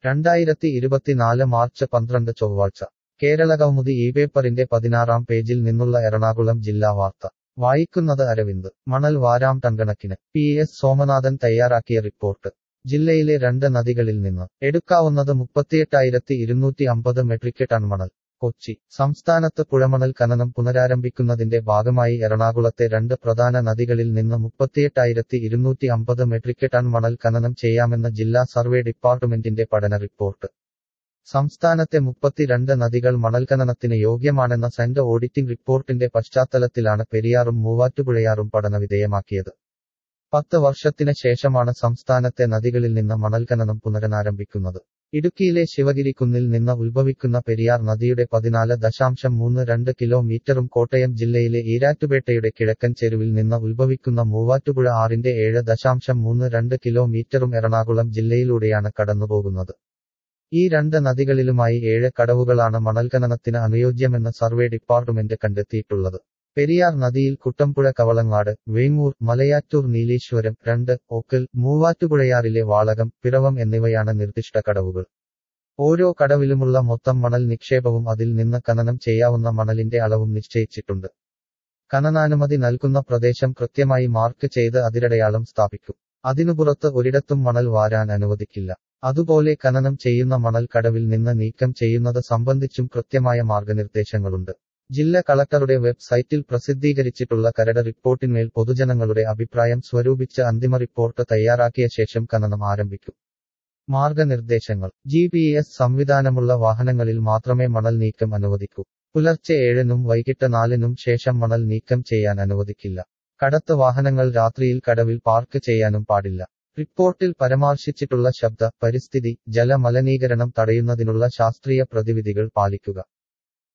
രണ്ടായിരത്തി ഇരുപത്തിനാല് മാർച്ച് പന്ത്രണ്ട് ചൊവ്വാഴ്ച കേരളകൗമുദി ഈ പേപ്പറിന്റെ പതിനാറാം പേജിൽ നിന്നുള്ള എറണാകുളം ജില്ലാ വാർത്ത വായിക്കുന്നത് അരവിന്ദ് മണൽ വാരാം ടൺകണക്കിന് പി എസ് സോമനാഥൻ തയ്യാറാക്കിയ റിപ്പോർട്ട് ജില്ലയിലെ രണ്ട് നദികളിൽ നിന്ന് എടുക്കാവുന്നത് മുപ്പത്തിയെട്ടായിരത്തി ഇരുന്നൂറ്റി അമ്പത് മെട്രിക് ടൺ മണൽ കൊച്ചി സംസ്ഥാനത്ത് പുഴമണൽ ഖനനം പുനരാരംഭിക്കുന്നതിന്റെ ഭാഗമായി എറണാകുളത്തെ രണ്ട് പ്രധാന നദികളിൽ നിന്ന് മുപ്പത്തിയെട്ടായിരത്തി ഇരുന്നൂറ്റി അമ്പത് മെട്രിക് ടൺ മണൽ ഖനനം ചെയ്യാമെന്ന് ജില്ലാ സർവേ ഡിപ്പാർട്ട്മെന്റിന്റെ പഠന റിപ്പോർട്ട് സംസ്ഥാനത്തെ മുപ്പത്തിരണ്ട് നദികൾ മണൽഖനനത്തിന് യോഗ്യമാണെന്ന സെന്റ് ഓഡിറ്റിംഗ് റിപ്പോർട്ടിന്റെ പശ്ചാത്തലത്തിലാണ് പെരിയാറും മൂവാറ്റുപുഴയാറും പഠനവിധേയമാക്കിയത് പത്ത് വർഷത്തിന് ശേഷമാണ് സംസ്ഥാനത്തെ നദികളിൽ നിന്ന് മണൽഖനനം പുനരനാരംഭിക്കുന്നത് ഇടുക്കിയിലെ ശിവഗിരി കുന്നിൽ നിന്ന് ഉത്ഭവിക്കുന്ന പെരിയാർ നദിയുടെ പതിനാല് ദശാംശം മൂന്ന് രണ്ട് കിലോമീറ്ററും കോട്ടയം ജില്ലയിലെ ഈരാറ്റുപേട്ടയുടെ കിഴക്കൻ ചെരുവിൽ നിന്ന് ഉത്ഭവിക്കുന്ന മൂവാറ്റുപുഴ ആറിന്റെ ഏഴ് ദശാംശം മൂന്ന് രണ്ട് കിലോമീറ്ററും എറണാകുളം ജില്ലയിലൂടെയാണ് കടന്നുപോകുന്നത് ഈ രണ്ട് നദികളിലുമായി ഏഴ് കടവുകളാണ് മണൽഖനനത്തിന് അനുയോജ്യമെന്ന് സർവേ ഡിപ്പാർട്ട്മെന്റ് കണ്ടെത്തിയിട്ടുള്ളത് പെരിയാർ നദിയിൽ കുട്ടമ്പുഴ കവളങ്ങാട് വേങ്ങൂർ മലയാറ്റൂർ നീലേശ്വരം രണ്ട് ഓക്കൽ മൂവാറ്റുപുഴയാറിലെ വാളകം പിറവം എന്നിവയാണ് നിർദ്ദിഷ്ട കടവുകൾ ഓരോ കടവിലുമുള്ള മൊത്തം മണൽ നിക്ഷേപവും അതിൽ നിന്ന് ഖനനം ചെയ്യാവുന്ന മണലിന്റെ അളവും നിശ്ചയിച്ചിട്ടുണ്ട് ഖനനാനുമതി നൽകുന്ന പ്രദേശം കൃത്യമായി മാർക്ക് ചെയ്ത് അതിരടയാളം സ്ഥാപിക്കും അതിനുപുറത്ത് ഒരിടത്തും മണൽ വാരാൻ അനുവദിക്കില്ല അതുപോലെ ഖനനം ചെയ്യുന്ന മണൽ കടവിൽ നിന്ന് നീക്കം ചെയ്യുന്നത് സംബന്ധിച്ചും കൃത്യമായ മാർഗനിർദ്ദേശങ്ങളുണ്ട് ജില്ലാ കളക്ടറുടെ വെബ്സൈറ്റിൽ പ്രസിദ്ധീകരിച്ചിട്ടുള്ള കരട് റിപ്പോർട്ടിന്മേൽ പൊതുജനങ്ങളുടെ അഭിപ്രായം സ്വരൂപിച്ച് അന്തിമ റിപ്പോർട്ട് തയ്യാറാക്കിയ ശേഷം ഖനനം ആരംഭിക്കും മാർഗനിർദ്ദേശങ്ങൾ ജി പി എസ് സംവിധാനമുള്ള വാഹനങ്ങളിൽ മാത്രമേ മണൽ നീക്കം അനുവദിക്കൂ പുലർച്ചെ ഏഴിനും വൈകിട്ട് നാലിനും ശേഷം മണൽ നീക്കം ചെയ്യാൻ അനുവദിക്കില്ല കടത്ത് വാഹനങ്ങൾ രാത്രിയിൽ കടവിൽ പാർക്ക് ചെയ്യാനും പാടില്ല റിപ്പോർട്ടിൽ പരാമർശിച്ചിട്ടുള്ള ശബ്ദ പരിസ്ഥിതി ജലമലിനീകരണം തടയുന്നതിനുള്ള ശാസ്ത്രീയ പ്രതിവിധികൾ പാലിക്കുക